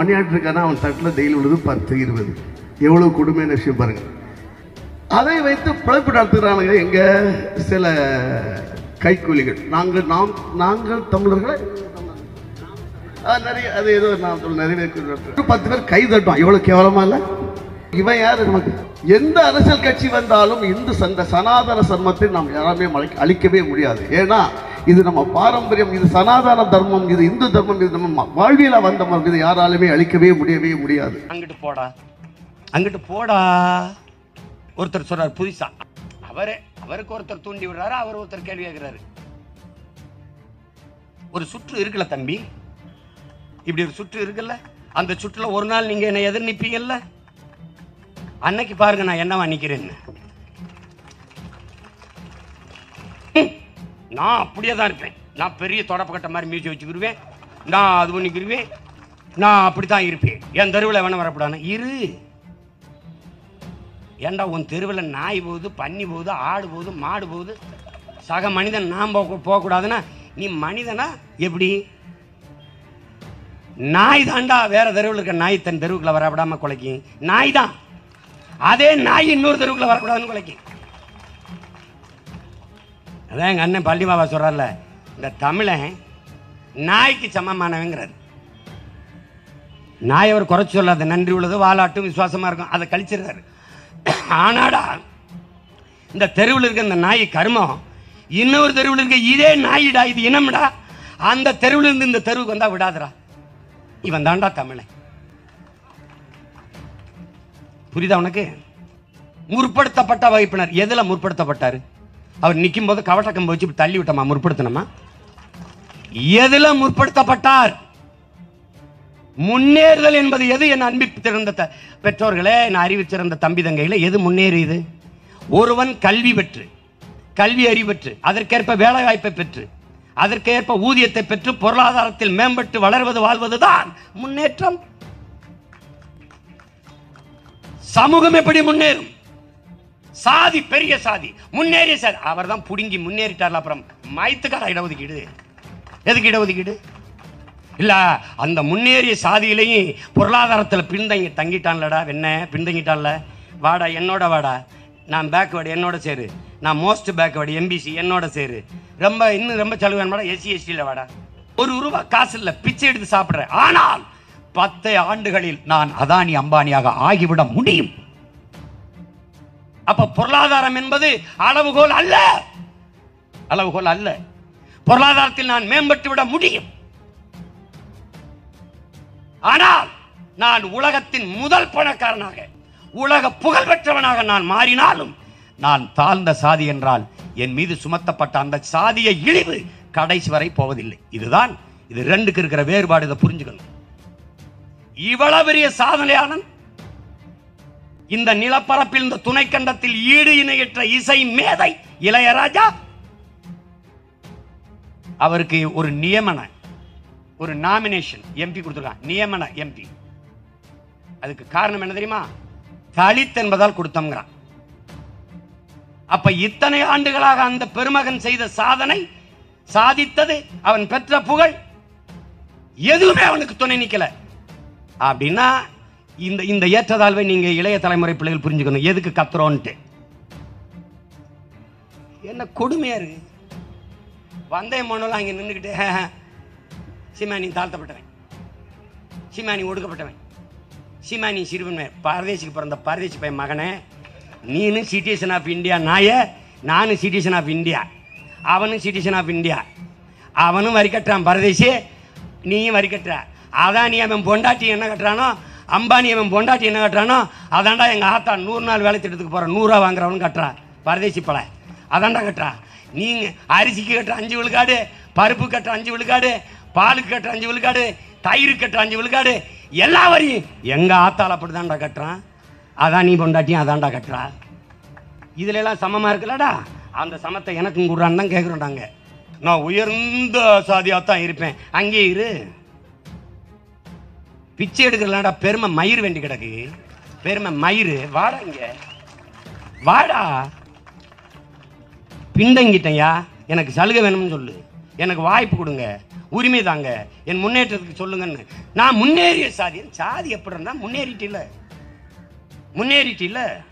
Money order இருக்கானா அவன் தட்டில் டெய்லி விழுது பத்து இருபது எவ்வளவு கொடுமையான விஷயம் பாருங்க அதை வைத்து பிழைப்பு நடத்துகிறானுங்க எங்க சில கைக்கூலிகள் நாங்கள் நாம் நாங்கள் தமிழர்களை ஆ, நிறைய அது ஏதோ நான் சொல்ல நிறைய பேர் நடத்துறேன். பத்து பேர் கை தட்டும் இவ்வளவு கேவலமா இல்ல இவன் யாரு நமக்கு எந்த அரசியல் கட்சி வந்தாலும் இந்து சந்த சனாதன சர்மத்தை நாம் யாருமே மலை- அழிக்கவே முடியாது ஏன்னா இது நம்ம பாரம்பரியம் இது சனாதன தர்மம் இது இந்து தர்மம் இது நம்ம வாழ்வியலா வந்த மரம் இது யாராலுமே அழிக்கவே முடியவே முடியாது அங்கிட்டு போடா அங்கிட்டு போடா ஒருத்தர் சொல்றாரு புதுசா அவரே அவருக்கு ஒருத்தர் தூண்டி விடுறாரு அவர் ஒருத்தர் கேள்வி கேட்கிறாரு ஒரு சுற்று இருக்குல்ல தம்பி இப்படி ஒரு சுற்று இருக்குல்ல அந்த சுற்றுல ஒரு நாள் நீங்க என்னை எதிர் நிப்பீங்கல்ல அன்னைக்கு பாருங்க நான் என்னவா நிக்கிறேன்னு ஹம், நான் அப்படியே தான் இருப்பேன் நான் பெரிய தொடப்பு கட்ட மாதிரி மியூசிக் வச்சுக்கிருவேன் நான் அது பண்ணிக்கிருவேன் நான் அப்படி தான் இருப்பேன் என் தெருவில் வேணா வரப்படாது இரு ஏன்டா உன் தெருவில் நாய் போகுது பன்னி போகுது ஆடு போகுது மாடு போகுது சக மனிதன் நான் போக போகக்கூடாதுன்னா நீ மனிதனா எப்படி நாய் தான்டா வேற தெருவில் இருக்க நாய் தன் தெருவுக்குள்ள வரவிடாம கொலைக்கும் நாய் தான் அதே நாய் இன்னொரு தெருவுக்குள்ள வரக்கூடாதுன்னு கொலைக்கும் அதான் எங்க அண்ணன் பள்ளி பாபா சொல்றாருல இந்த தமிழன் நாய்க்கு சமமானவங்கிறாரு நாய் அவர் குறைச்சு சொல்லாத நன்றி உள்ளது வாலாட்டும் விசுவாசமா இருக்கும் அதை கழிச்சிருக்காரு ஆனாடா இந்த தெருவில் இருக்க இந்த நாய் கருமம் இன்னொரு தெருவில் இருக்க இதே நாயிடா இது இனம்டா அந்த தெருவில் இருந்து இந்த தெருவுக்கு வந்தா விடாதடா இவன் தான்டா தமிழன் புரியுதா உனக்கு முற்படுத்தப்பட்ட வகுப்பினர் எதுல முற்படுத்தப்பட்டாரு அவர் நிற்கும் போது கவட்டக்கம்பு வச்சு இப்படி தள்ளி விட்டோமா முற்படுத்தணுமா எதுல முற்படுத்தப்பட்டார் முன்னேறுதல் என்பது எது என் அன்பித்திருந்த த- பெற்றோர்களே என் அறிவிச்சிருந்த தம்பி தங்கைகளே எது முன்னேறியது ஒருவன் கல்வி பெற்று கல்வி அறிவு பெற்று அதற்கேற்ப வேலை வாய்ப்பை பெற்று அதற்கேற்ப ஊதியத்தை பெற்று பொருளாதாரத்தில் மேம்பட்டு வளர்வது வாழ்வதுதான் முன்னேற்றம் சமூகம் எப்படி முன்னேறும் சாதி பெரிய சாதி முன்னேறிய சாதி அவர் தான் புடுங்கி முன்னேறிட்டார்ல அப்புறம் மைத்துக்கார இடஒதுக்கீடு எதுக்கு இடஒதுக்கீடு இல்ல அந்த முன்னேறிய சாதியிலையும் பொருளாதாரத்தில் பின்தங்கி தங்கிட்டான்லடா என்ன பின்தங்கிட்டான்ல வாடா என்னோட வாடா நான் பேக்வேர்டு என்னோட சேரு நான் மோஸ்ட் பேக்வேர்டு எம்பிசி என்னோட சேரு ரொம்ப இன்னும் ரொம்ப செலவு வேணுமாடா எஸ்சி எஸ்டியில் வாடா ஒரு ரூபா காசு இல்லை பிச்சை எடுத்து சாப்பிட்றேன் ஆனால் பத்து ஆண்டுகளில் நான் அதானி அம்பானியாக ஆகிவிட முடியும் அப்ப பொருளாதாரம் என்பது அளவுகோல் அல்ல அளவுகோல் அல்ல பொருளாதாரத்தில் நான் மேம்பட்டு விட முடியும் ஆனால் நான் உலகத்தின் முதல் பணக்காரனாக உலக புகழ் பெற்றவனாக நான் மாறினாலும் நான் தாழ்ந்த சாதி என்றால் என் மீது சுமத்தப்பட்ட அந்த சாதிய இழிவு கடைசி வரை போவதில்லை இதுதான் இது ரெண்டுக்கு இருக்கிற வேறுபாடு இதை புரிஞ்சுக்கணும் இவ்வளவு பெரிய சாதனையாளன் இந்த நிலப்பரப்பில் இந்த துணைக்கண்டத்தில் ஈடு இணையற்ற இசை மேதை இளையராஜா அவருக்கு ஒரு நியமன ஒரு நாமினேஷன் எம்பி கொடுத்துருக்கான் நியமன எம்பி அதுக்கு காரணம் என்ன தெரியுமா தலித் என்பதால் கொடுத்தோங்கிறான் அப்ப இத்தனை ஆண்டுகளாக அந்த பெருமகன் செய்த சாதனை சாதித்தது அவன் பெற்ற புகழ் எதுவுமே அவனுக்கு துணை நிக்கல அப்படின்னா இந்த இந்த ஏற்றதாழ்வை நீங்க இளைய தலைமுறை பிள்ளைகள் புரிஞ்சுக்கணும் எதுக்கு கத்துறோன்ட்டு என்ன கொடுமையா இருக்கு வந்தே மனோலாம் அங்கே நின்றுக்கிட்டு சீமா நீ தாழ்த்தப்பட்டவன் சீமா நீ ஒடுக்கப்பட்டவன் சீமா நீ சிறுவன் பரதேசிக்கு பிறந்த பரதேசி பையன் மகனே நீனு சிட்டிசன் ஆஃப் இந்தியா நாய நானும் சிட்டிசன் ஆஃப் இந்தியா அவனும் சிட்டிசன் ஆஃப் இந்தியா அவனும் வரி கட்டுறான் பரதேசி நீயும் வரி கட்டுற அதானி அவன் பொண்டாட்டி என்ன கட்டுறானோ அம்பானி அவன் பொண்டாட்டி என்ன கட்டுறானோ அதான்டா எங்கள் ஆத்தா நூறு நாள் வேலை திட்டத்துக்கு போகிற நூறுரூவா வாங்குறவனும் கட்டுறான் பரதேசி பழ அதான்டா கட்டுறா நீங்கள் அரிசிக்கு கட்டுற அஞ்சு விழுக்காடு பருப்பு கட்டுற அஞ்சு விழுக்காடு பாலுக்கு கட்டுற அஞ்சு விழுக்காடு தயிருக்கு கட்டுற அஞ்சு விழுக்காடு எல்லா வரியும் எங்கள் ஆத்தால் அப்படி தான்டா கட்டுறான் அதான் நீ பொண்டாட்டியும் அதான்டா கட்டுறா இதுல எல்லாம் சமமா இருக்குல்லடா அந்த சமத்தை எனக்கும் கூடுறான்னு தான் கேட்குறோம் நாங்க நான் உயர்ந்த சாதியாக தான் இருப்பேன் அங்கே இரு பிச்சை எடுக்கிறலாடா பெருமை மயிர் வேண்டி கிடக்கு பெருமை மயிர் வாடா இங்க வாடா பின்தங்கிட்டேயா எனக்கு சலுகை வேணும்னு சொல்லு எனக்கு வாய்ப்பு கொடுங்க உரிமை தாங்க என் முன்னேற்றத்துக்கு சொல்லுங்கன்னு நான் முன்னேறிய சாதி சாதி எப்படி இருந்தா முன்னேறிட்டு இல்ல முன்னேறிட்டு இல்ல